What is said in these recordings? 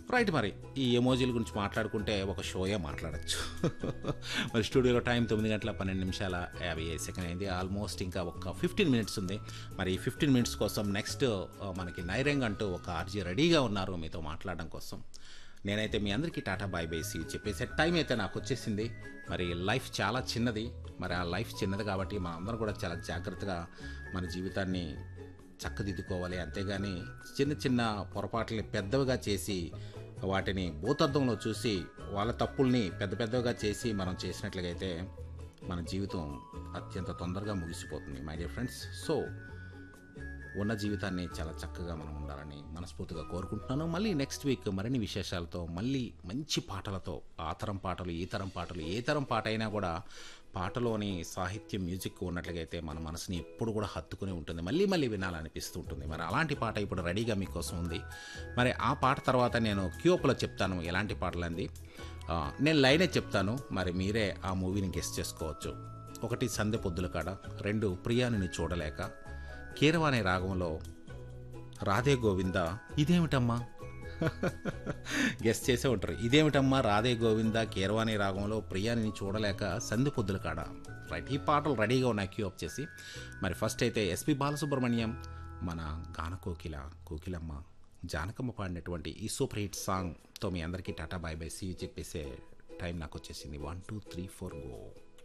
right మరి ఈ ఎమోజీల గురించి మాట్లాడుకుంటే ఒక షోయే మాట్లాడచ్చు మరి స్టూడియోలో టైం తొమ్మిది గంటల పన్నెండు నిమిషాల యాభై ఐదు సెకండ్ అయింది ఆల్మోస్ట్ ఇంకా ఒక ఫిఫ్టీన్ మినిట్స్ ఉంది మరి ఈ ఫిఫ్టీన్ మినిట్స్ కోసం నెక్స్ట్ మనకి నైరంగ్ అంటూ ఒక ఆర్జీ రెడీగా ఉన్నారు మీతో మాట్లాడడం కోసం నేనైతే మీ అందరికీ టాటా బాయ్ బైసి చెప్పేసే టైం అయితే నాకు వచ్చేసింది మరి లైఫ్ చాలా చిన్నది మరి ఆ లైఫ్ చిన్నది కాబట్టి మనం అందరం కూడా చాలా జాగ్రత్తగా మన జీవితాన్ని చక్కదిద్దుకోవాలి అంతేగాని చిన్న చిన్న పొరపాట్లని పెద్దవిగా చేసి వాటిని భూతత్వంలో చూసి వాళ్ళ తప్పుల్ని పెద్ద పెద్దవిగా చేసి మనం చేసినట్లుగా అయితే మన జీవితం అత్యంత తొందరగా ముగిసిపోతుంది మై డియర్ ఫ్రెండ్స్ సో ఉన్న జీవితాన్ని చాలా చక్కగా మనం ఉండాలని మనస్ఫూర్తిగా కోరుకుంటున్నాను మళ్ళీ నెక్స్ట్ వీక్ మరిన్ని విశేషాలతో మళ్ళీ మంచి పాటలతో ఆ తరం పాటలు ఈ తరం పాటలు ఏ తరం పాట అయినా కూడా పాటలోని సాహిత్యం మ్యూజిక్ ఉన్నట్లుగా అయితే మన మనసుని ఎప్పుడు కూడా హత్తుకునే ఉంటుంది మళ్ళీ మళ్ళీ వినాలనిపిస్తూ ఉంటుంది మరి అలాంటి పాట ఇప్పుడు రెడీగా మీకోసం ఉంది మరి ఆ పాట తర్వాత నేను క్యూప్లో చెప్తాను ఎలాంటి పాటలంది ఆ, నేను లైనే చెప్తాను మరి మీరే ఆ మూవీని గెస్ట్ చేసుకోవచ్చు ఒకటి సందె పొద్దుల కాడ రెండు ప్రియాని చూడలేక కీరవాణి రాగంలో రాధే గోవింద ఇదేమిటమ్మా గెస్ట్ చేసే ఉంటారు ఇదేమిటమ్మా రాధే గోవింద కీరవాణి రాగంలో ప్రియాని చూడలేక సంధి పొద్దుల కాడ రైట్ ఈ పాటలు రెడీగా ఉన్నాయి క్యూ అప్ చేసి మరి ఫస్ట్ అయితే ఎస్పి బాలసుబ్రహ్మణ్యం మన గాన కోకిల కోకిలమ్మ జానకమ్మ పాడినటువంటి ఈ సూపర్ హిట్ సాంగ్తో మీ అందరికీ టాటా బాయ్ బై సీ చెప్పేసే టైం నాకు వచ్చేసింది one two three four go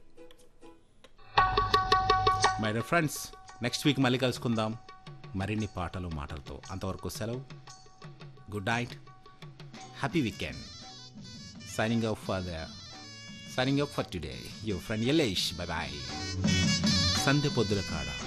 my dear friends next week మళ్ళీ కలుసుకుందాం మరిన్ని పాటలు మాటలతో అంతవరకు సెలవు good night happy weekend signing off for the signing off for today your friend Yalesh bye bye సంధ్య పొద్దుల కాడ